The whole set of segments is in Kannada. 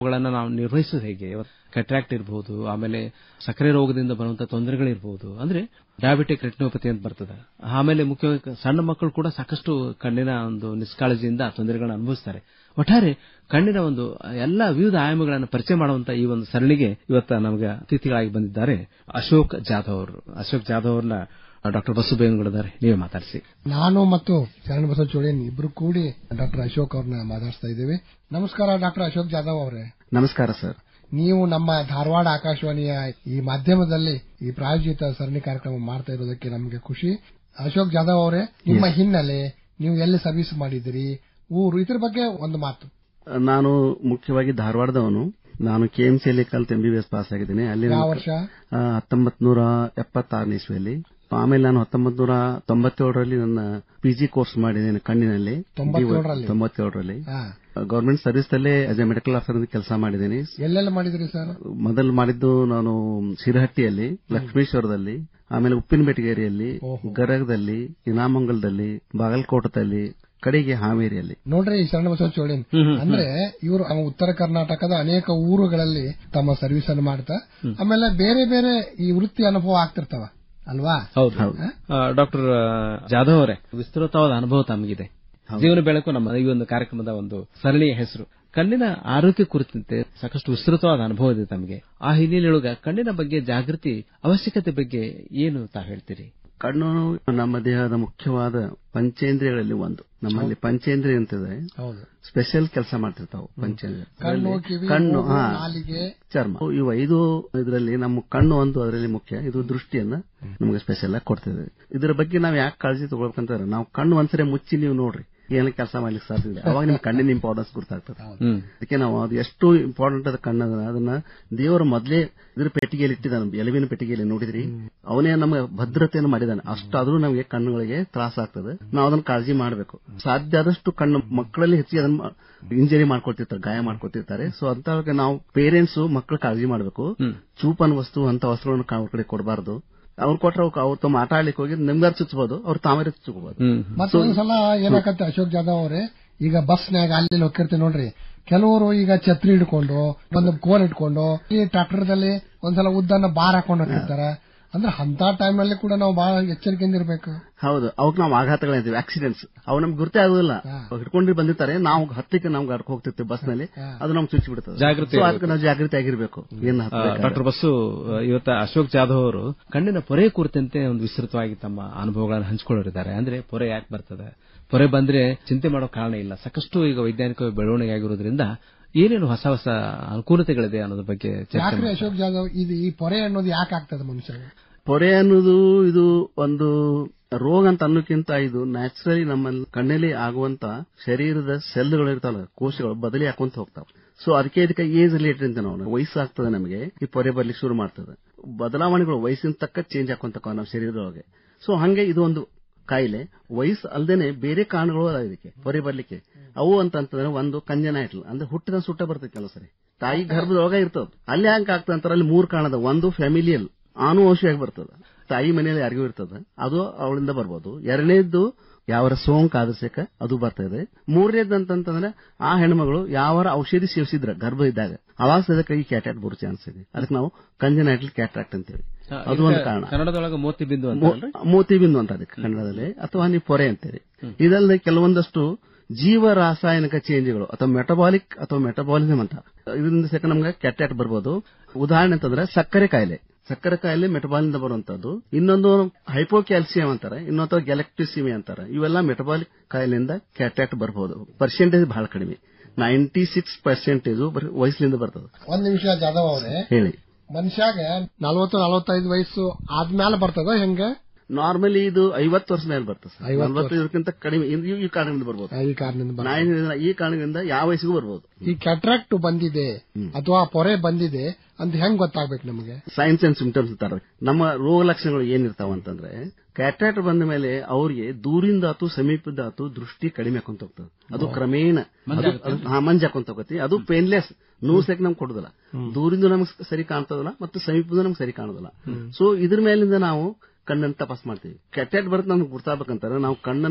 ಗಳನ್ನ ನಾವು ನಿರ್ವಹಿಸೋದು ಹೇಗೆ ಕೆಟ್ರಾಕ್ಟ್ ಇರಬಹುದು ಆಮೇಲೆ ಸಕ್ಕರೆ ರೋಗದಿಂದ ಬರುವಂತಹ ತೊಂದರೆಗಳಿರಬಹುದು ಅಂದ್ರೆ ಡಯಾಬಿಟಿಕ್ ರೆಟಿನೋಪತಿ ಅಂತ ಬರ್ತದೆ ಆಮೇಲೆ ಮುಖ್ಯವಾಗಿ ಸಣ್ಣ ಮಕ್ಕಳು ಕೂಡ ಸಾಕಷ್ಟು ಕಣ್ಣಿನ ಒಂದು ನಿಷ್ಕಾಳಜಿಯಿಂದ ತೊಂದರೆಗಳನ್ನು ಅನುಭವಿಸ್ತಾರೆ ಒಟ್ಟಾರೆ ಕಣ್ಣಿನ ಒಂದು ಎಲ್ಲ ವಿವಿಧ ಆಯಾಮಗಳನ್ನು ಪರಿಚಯ ಮಾಡುವಂತ ಈ ಒಂದು ಸರಣಿಗೆ ಇವತ್ತ ನಮಗೆ ಅತಿಥಿಗಳಾಗಿ ಬಂದಿದ್ದಾರೆ ಅಶೋಕ್ ಜಾಧವ್ ಅವರು ಅಶೋಕ್ ಜಾಧವ್ ಅವ್ರನ್ನ ಡಾಕ್ಟರ್ ಬಸು ಬೇವನಗೌಡದಾರೆ ನೀವೇ ಮಾತಾಡಿಸಿ ನಾನು ಮತ್ತು ಶರಣ ಬಸವ ಚೋಳೇನ್ ಇಬ್ರು ಕೂಡಿ ಡಾಕ್ಟರ್ ಅಶೋಕ್ ಅವ್ರನ್ನ ಮಾತಾಡ್ತಾ ಇದ್ದೇವೆ ನಮಸ್ಕಾರ ಡಾಕ್ಟರ್ ಅಶೋಕ್ ಜಾಧವ್ ಅವರೇ ನಮಸ್ಕಾರ ಸರ್ ನೀವು ನಮ್ಮ ಧಾರವಾಡ ಆಕಾಶವಾಣಿಯ ಈ ಮಾಧ್ಯಮದಲ್ಲಿ ಈ ಪ್ರಾಯೋಜಿತ ಸರಣಿ ಕಾರ್ಯಕ್ರಮ ಮಾಡ್ತಾ ಇರೋದಕ್ಕೆ ನಮಗೆ ಖುಷಿ ಅಶೋಕ್ ಜಾಧವ್ ಅವರೇ ನಿಮ್ಮ ಹಿನ್ನೆಲೆ ನೀವು ಎಲ್ಲಿ ಸರ್ವಿಸ್ ಮಾಡಿದಿರಿ ಊರು ಇದ್ರ ಬಗ್ಗೆ ಒಂದು ಮಾತು ನಾನು ಮುಖ್ಯವಾಗಿ ಧಾರವಾಡದವನು ನಾನು ಕೆಎಂಸಿಯಲ್ಲಿ ಕಲ್ತು ಎಂಬಿಬಿಎಸ್ ಪಾಸ್ ಆಗಿದ್ದೀನಿ ಅಲ್ಲಿ ಯಾವ ವರ್ಷ ಹತ್ತೊಂಬತ್ ನೂರ ಎಪ್ಪತ್ತಾರನೇ ಇಸ್ವಿಯಲ್ಲಿ ಆಮೇಲೆ ನಾನು ಹತ್ತೊಂಬತ್ ನೂರ ತೊಂಬತ್ತೇಳರಲ್ಲಿ ನನ್ನ ಪಿಜಿ ಕೋರ್ಸ್ ಮಾಡಿದ್ದೇನೆ ಕಣ್ಣಿನಲ್ಲಿ ತೊಂಬತ್ತೇಳರಲ್ಲಿ? ತೊಂಬತ್ತೇಳರಲ್ಲಿ ಹಾ. ಗವರ್ಮೆಂಟ್ ಸರ್ವಿಸ್ ಅಲ್ಲೇ ಆಸ್ ಎ ಮೆಡಿಕಲ್ ಆಫೀಸರ್ ಕೆಲಸ ಮಾಡಿದ್ದೇನೆ ಎಲ್ಲೆಲ್ಲ ಮಾಡಿದ್ರಿ ಸರ್ ಮೊದಲು ಮಾಡಿದ್ದು ನಾನು ಶಿರಹಟ್ಟಿಯಲ್ಲಿ ಲಕ್ಷ್ಮೀಶ್ವರದಲ್ಲಿ ಆಮೇಲೆ ಉಪ್ಪಿನಬೇಟಗೇರಿಯಲ್ಲಿ ಗರಗದಲ್ಲಿ ಇನಾಮಂಗಲದಲ್ಲಿ ಬಾಗಲಕೋಟದಲ್ಲಿ ಕಡೆಗೆ ಹಾವೇರಿಯಲ್ಲಿ ನೋಡ್ರಿ ಈ ಶರಣ ಬಸವ ಚೋಳೇನ್ ಅಂದ್ರೆ ಇವರು ಉತ್ತರ ಕರ್ನಾಟಕದ ಅನೇಕ ಊರುಗಳಲ್ಲಿ ತಮ್ಮ ಸರ್ವಿಸ್ ಅನ್ನು ಮಾಡ್ತಾ ಆಮೇಲೆ ಬೇರೆ ಬೇರೆ ಈ ವೃತ್ತಿ ಅನುಭವ ಆಗ್ತಿರ್ತಾವ ಅಲ್ವಾ ಹೌದು ಡಾಕ್ಟರ್ ಜಾಧವ್ ಅವರೇ ವಿಸ್ತೃತವಾದ ಅನುಭವ ತಮಗಿದೆ ಜೀವನ ಬೆಳಕು ನಮ್ಮ ಈ ಒಂದು ಕಾರ್ಯಕ್ರಮದ ಒಂದು ಸರಣಿಯ ಹೆಸರು ಕಣ್ಣಿನ ಆರೋಗ್ಯ ಕುರಿತಂತೆ ಸಾಕಷ್ಟು ವಿಸ್ತೃತವಾದ ಅನುಭವ ಇದೆ ತಮಗೆ ಆ ಹಿನ್ನೆಲೆಯೊಳಗ ಕಣ್ಣಿನ ಬಗ್ಗೆ ಜಾಗೃತಿ ಅವಶ್ಯಕತೆ ಬಗ್ಗೆ ಏನು ತಾವು ಹೇಳ್ತೀರಿ ಕಣ್ಣು ನಮ್ಮ ದೇಹದ ಮುಖ್ಯವಾದ ಪಂಚೇಂದ್ರಿಯಗಳಲ್ಲಿ ಒಂದು ನಮ್ಮಲ್ಲಿ ಪಂಚೇಂದ್ರಿಯ ಅಂತಿದೆ ಹೌದು ಸ್ಪೆಷಲ್ ಕೆಲಸ ಮಾಡ್ತಿರ್ತಾವ ಪಂಚೇಂದ್ರಿಯ ಕಣ್ಣು ಕಿವಿ ಕಣ್ಣು ಮೂಗು, ಹಾ ನಾಲಿಗೆ ಚರ್ಮ ಇವು ಐದು ಇದರಲ್ಲಿ ನಮ್ಮ ಕಣ್ಣು ಒಂದು ಅದರಲ್ಲಿ ಮುಖ್ಯ ಇದು ದೃಷ್ಟಿಯನ್ನ ನಮಗೆ ಸ್ಪೆಷಲ್ ಆಗಿ ಕೊಡ್ತಿದೆ ಇದರ ಬಗ್ಗೆ ನಾವು ಯಾಕೆ ಕಾಳಜಿ ತಗೊಳ್ಬೇಕಂತಾರೆ ನಾವು ಕಣ್ಣು ಒಂದ್ಸರಿ ಮುಚ್ಚಿ ನೀವು ನೋಡ್ರಿ ಏನ ಕೆಲಸ ಮಾಡ್ಲಿಕ್ಕೆ ಸಾಧ್ಯ ಇಲ್ಲ ಅವಾಗ ನಿಮ್ ಕಣ್ಣಿನ ಇಂಪಾರ್ಟೆನ್ಸ್ ಗೊತ್ತಾಗ್ತದೆ ಅದಕ್ಕೆ ನಾವು ಅದು ಎಷ್ಟು ಇಂಪಾರ್ಟೆಂಟ್ ಅದ ಕಣ್ಣು ಅದನ್ನ ಅದನ್ನ ದೇವರು ಮೊದಲೇ ಇದ್ರ ಪೆಟ್ಟಿಗೆಯಲ್ಲಿ ಇಟ್ಟಿದ್ದಾನೆ ಎಲುವಿನ ಪೆಟ್ಟಿಗೆಯಲ್ಲಿ ನೋಡಿದ್ರಿ ಅವನೇ ನಮಗೆ ಭದ್ರತೆಯನ್ನು ಮಾಡಿದ್ದಾನೆ ಅಷ್ಟಾದ್ರೂ ನಮಗೆ ಕಣ್ಣುಗಳಿಗೆ ತ್ರಾಸ ಆಗ್ತದೆ ನಾವು ಅದನ್ನ ಕಾಳಜಿ ಮಾಡಬೇಕು ಸಾಧ್ಯ ಆದಷ್ಟು ಕಣ್ಣು ಮಕ್ಕಳಲ್ಲಿ ಹೆಚ್ಚಿಗೆ ಅದನ್ನ ಇಂಜರಿ ಮಾಡ್ಕೊಳ್ತಿರ್ತಾರೆ ಗಾಯ ಮಾಡ್ಕೊಳ್ತಿರ್ತಾರೆ ಸೊ ಅಂತ ನಾವು ಪೇರೆಂಟ್ಸ್ ಮಕ್ಕಳ ಕಾಳಜಿ ಮಾಡಬೇಕು ಚೂಪನ್ ವಸ್ತು ಅಂತ ವಸ್ತುಗಳನ್ನು ಅವ್ರ ಕಡೆ ಕೊಡಬಾರದು ಅವ್ರು ಕೊಟ್ರೆ ಅವ್ರು ತಮ್ಮ ಆಟ ಆಡ್ಲಿಕ್ಕೆ ಹೋಗಿ ನಿಮ್ಗಾರು ಚುಚ್ಚಬಹುದು ಅವ್ರು ತಾವೇ ಚುಚ್ಚಬಹುದು ಮತ್ತೊಂದ್ಸಲ ಏನಾಗತ್ತೆ ಅಶೋಕ್ ಜಾಧವ್ ಅವರೇ ಈಗ ಬಸ್ನ್ಯಾಗ ಅಲ್ಲಿ ಹೋಗಿರ್ತೀವಿ ನೋಡ್ರಿ ಕೆಲವರು ಈಗ ಛತ್ರಿ ಹಿಡ್ಕೊಂಡು ಒಂದು ಕೋಲ್ ಇಟ್ಕೊಂಡು ಈ ಟ್ರಾಕ್ಟರ್ದಲ್ಲಿ ಒಂದ್ಸಲ ಉದ್ದನ್ನ ಬಾರ್ ಹಾಕೊಂಡು ಹೋಗಿರ್ತಾರ ಅಂದ್ರೆ ಅಂತ ಟೈಮ್ ನಲ್ಲಿ ಕೂಡ ನಾವು ಬಹಳ ಎಚ್ಚರಿಕೆಯಿಂದ ಇರ್ಬೇಕು ಹೌದು ಅವಕ್ ನಾವು ಆಘಾತಗಳಂತೀವಿ ಆಕ್ಸಿಡೆಂಟ್ಸ್ ಅವು ನಮ್ಗೆ ಗುರ್ತೇ ಆಗೋದಿಲ್ಲ ಹಿಡ್ಕೊಂಡು ಬಂದಿರ್ತಾರೆ ನಾವು ಹತ್ತಲಿಕ್ಕೆ ನಾವು ಗಡ್ಕ ಹೋಗ್ತಿರ್ತೀವಿ ಬಸ್ ನಲ್ಲಿ ಅದು ನಮ್ಗೆ ಚುಚ್ಚಿ ಬಿಡ್ತದೆ ಜಾಗೃತಿ So ಅದಕ್ಕೆ ನಾವು ಜಾಗೃತಿ ಆಗಿರ್ಬೇಕು ಏನ್ ಡಾಕ್ಟರ್ ಬಸ್ಸು ಇವತ್ತ ಅಶೋಕ್ ಜಾಧವ್ ಅವರು ಕಣ್ಣಿನ ಪೊರೆ ಕುರಿತಂತೆ ಒಂದು ವಿಸ್ತೃತವಾಗಿ ತಮ್ಮ ಅನುಭವಗಳನ್ನು ಹಂಚಿಕೊಳ್ಳೋರಿದ್ದಾರೆ ಅಂದ್ರೆ ಪೊರೆ ಯಾಕೆ ಬರ್ತದೆ ಪೊರೆ ಬಂದ್ರೆ ಚಿಂತೆ ಮಾಡೋ ಕಾರಣ ಇಲ್ಲ ಸಾಕಷ್ಟು ಈಗ ವೈಜ್ಞಾನಿಕ ಬೆಳವಣಿಗೆ ಆಗಿರೋದ್ರಿಂದ ಏನೇನು ಹೊಸ ಹೊಸ ಅನುಕೂಲತೆಗಳಿದೆ ಅನ್ನೋದ್ರ ಬಗ್ಗೆ ಚರ್ಚೆ ಯಾಕ್ರಿ ಮಾಡೋಣ. ಅಶೋಕ್ ಜಾಧವ್ ಇದು ಈ ಪೊರೆ ಅನ್ನೋದು ಯಾಕೆ ಆಗ್ತದೆ ಮನುಷ್ಯ ಪೊರೆ ಅನ್ನೋದು ಇದು ಒಂದು ರೋಗ ಅಂತ ಅನ್ನೋಕ್ಕಿಂತ ಇದು ನ್ಯಾಚುರಲಿ ನಮ್ಮ ಕಣ್ಣಲ್ಲಿ ಆಗುವಂತ ಶರೀರದ ಸೆಲ್ಗಳು ಇರ್ತಾವಲ್ಲ ಕೋಶಗಳು ಬದಲಿ ಹಾಕೊಂತ ಹೋಗ್ತಾವ ಸೊ ಅದಕ್ಕೆ ಇದಕ್ಕೆ ಏಜ್ ರಿಲೇಟೆಡ್ ಅಂತ ನಾವು ವಯಸ್ಸಾಗ್ತದೆ ನಮಗೆ ಈ ಪೊರೆ ಬರ್ಲಿಕ್ಕೆ ಶುರು ಮಾಡ್ತದೆ ಬದಲಾವಣೆಗಳು ವಯಸ್ಸಿನ ತಕ್ಕ ಚೇಂಜ್ ಹಾಕೊಂತ ನಮ್ಮ ಶರೀರದೊಳಗೆ ಸೊ ಹಂಗೆ ಇದು ಒಂದು ಕಾಯಿಲೆ ವಯಸ್ಸು ಅಲ್ದೇನೆ ಬೇರೆ ಕಾರಣಗಳು ಅದಾವ ಇದಕ್ಕೆ ಪೊರೆ ಬರ್ಲಿಕ್ಕೆ ಅವು ಅಂತಂತಂದ್ರೆ ಒಂದು ಕಂಜನೈಟಲ್ ಅಂದ್ರೆ ಹುಟ್ಟಿದ ಸುಟ್ಟ ಬರ್ತದೆ ಕೆಲವು ಸರಿ ತಾಯಿ ಗರ್ಭದೊಳಗ ಇರ್ತದ ಅಲ್ಲಿ ಹಂಗ ಆಗ್ತದೆ ಅಂತಾರೆ ಅಲ್ಲಿ ಮೂರ್ ಕಾರಣದ ಒಂದು ಫ್ಯಾಮಿಲಿಯಲ್ ಆನುವಂಶಿಯಾಗಿ ಬರ್ತದೆ ತಾಯಿ ಮನೆಯಲ್ಲಿ ಯಾರಿಗೂ ಇರ್ತದೆ ಅದು ಅವಳಿಂದ ಬರ್ಬೋದು ಎರಡನೇದ್ದು ಯಾವರ ಸೋಂಕು ಆದರ್ಶಕ ಅದು ಬರ್ತಾ ಇದೆ ಮೂರನೇದ್ದು ಅಂತಂತಂದ್ರೆ ಆ ಹೆಣ್ಮಗಳು ಯಾವರ ಔಷಧಿ ಸೇವಿಸಿದ್ರ ಗರ್ಭ ಇದ್ದಾಗ ಅವಾಗ ಸದಕ್ಕೆ ಈ ಕ್ಯಾಟ್ರಾಕ್ಟ್ ಬರೋ ಚಾನ್ಸ್ ಇದೆ ಅದಕ್ಕೆ ನಾವು ಕಂಜನೈಟಲ್ ಕ್ಯಾಟ್ರಾಕ್ಟ್ ಅಂತೇಳಿ ಅದು ಒಂದು ಕಾರಣ ಕನ್ನಡದೊಳಗೆ ಮೋತಿ ಬಿಂದು ಅಂತ ಮೋ- ಮೋತಿ ಬಿಂದು ಅಂತ ಅದಕ್ಕೆ ಕನ್ನಡದಲ್ಲಿ ಅಥವಾ ನೀವು ಪೊರೆ ಅಂತೇಳಿ ಇದಲ್ಲದೆ ಕೆಲವೊಂದಷ್ಟು ಜೀವ ರಾಸಾಯನಿಕ ಚೇಂಜ್ಗಳು ಅಥವಾ ಮೆಟಬಾಲಿಕ್ ಅಥವಾ ಮೆಟಬಾಲಿಸಮ್ ಅಂತ ಇದರಿಂದ ಸಹ ನಮ್ಗೆ ಕ್ಯಾಟ್ರಾಕ್ಟ್ ಬರ್ಬೋದು ಉದಾಹರಣೆ ಅಂತಂದ್ರೆ ಸಕ್ಕರೆ ಕಾಯಿಲೆ ಸಕ್ಕರೆ ಕಾಯಿಲೆ ಮೆಟಬಾಲಿಂದ ಬರುವಂತದ್ದು ಇನ್ನೊಂದು ಹೈಪೋಕ್ಯಾಲ್ಸಿಯಂ ಅಂತಾರೆ ಇನ್ನೊಂದು ಗ್ಯಾಲಕ್ಟಿಸಿಮಿ ಅಂತಾರೆ ಇವೆಲ್ಲ ಮೆಟಬಾಲಿಕ್ ಕಾಯಿಲೆಯಿಂದ ಕ್ಯಾಟ್ರಾಕ್ಟ್ ಬರಬಹುದು ಪರ್ಸೆಂಟೇಜ್ ಬಹಳ ಕಡಿಮೆ ನೈಂಟಿ ಸಿಕ್ಸ್ ಪರ್ಸೆಂಟೇಜ್ ವಯಸ್ಸಿನಿಂದ ಬರ್ತದೆ ಒಂದ್ ನಿಮಿಷ ಜಾಧವ್ ಅವರೇ ಹೇಳಿ ಮನುಷ್ಯಾಗ ನಲವತ್ತು ನಲವತ್ತೈದು ವಯಸ್ಸು ಆದ್ಮೇಲೆ ಬರ್ತದ ಹೆಂಗ ನಾರ್ಮಲಿ ಇದು ಐವತ್ತು ವರ್ಷ ಮೇಲೆ ಬರ್ತದೆ ಸರ್. ಐವತ್ತು ನಲವತ್ತೈದಕ್ಕಿಂತ ಕಡಿಮೆ ಇದು ಈ ಕಾರಣದಿಂದ ಬರ್ಬೋದು ಈ ಕಾರಣದಿಂದ ಬರ್ತದೆ. ನಾಯಿನಿಂದ ಈ ಕಾರಣದಿಂದ ಯಾವ ವಯಸ್ಸಿಗೂ ಬರ್ಬೋದು ಈ ಕ್ಯಾಟ್ರಾಕ್ಟ್ ಬಂದಿದೆ ಅಥವಾ ಪೊರೆ ಬಂದಿದೆ ಅಂತ ಹೆಂಗ್ ಗೊತ್ತಾಗ್ಬೇಕು ನಮಗೆ ಸೈನ್ಸ್ ಅಂಡ್ ಸಿಂಪ್ಟಮ್ಸ್ ಅಂತಾರೆ ನಮ್ಮ ರೋಗ ಲಕ್ಷಣಗಳು ಏನಿರ್ತಾವ ಅಂತಂದ್ರೆ ಕ್ಯಾಟ್ರಾಕ್ಟ್ ಬಂದ ಮೇಲೆ ಅವ್ರಿಗೆ ದೂರಿಂದ ಆತು ಸಮೀಪದ ಆತು ದೃಷ್ಟಿ ಕಡಿಮೆ ಹಾಕೊಂತ ಹೋಗ್ತದೆ ಅದು ಕ್ರಮೇಣ ಅದು- ಅದು- ಹಾ, ಮಂಜ್ ಹಾಕೊಂತ ಹೋಗತಿ ಅದು ಪೇನ್ಲೆಸ್ ನೋವು ಸಹ ನಮ್ಗೆ ಕೊಡುದಿಲ್ಲ ದೂರಿಂದ ನಮ್ಗೆ ಸರಿ ಕಾಣ್ತದಲ್ಲ ಮತ್ತು ಸಮೀಪದ ನಮ್ಗೆ ಸರಿ ಕಾಣೋದಿಲ್ಲ ಸೊ ಇದ್ರ ಮೇಲಿಂದ ನಾವು ಕಣ್ಣನ್ನು ತಪಾಸ್ ಮಾಡ್ತೀವಿ ಕ್ಯಾಟ್ರಾಕ್ಟ್ ಬರುತ್ತೆ ನಮ್ಗೆ ಗುರ್ತಾಬೇಕಂತಾರೆ ನಾವು ಕಣ್ಣನ್ನ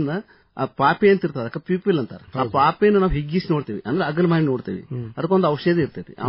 ಆ ಪಾಪಿ ಅಂತ ಇರ್ತದ ಅದಕ್ಕೆ ಪ್ಯೂಪಿಲ್ ಅಂತಾರ ಆ ಪಾಪಿನ ನಾವು ಹಿಗ್ಗಿಸಿ ನೋಡ್ತೀವಿ ಅಂದ್ರೆ ಅಗಲ ಮಾಡಿ ನೋಡ್ತೀವಿ ಅದಕ್ಕೊಂದು ಔಷಧಿ ಇರ್ತೈತಿ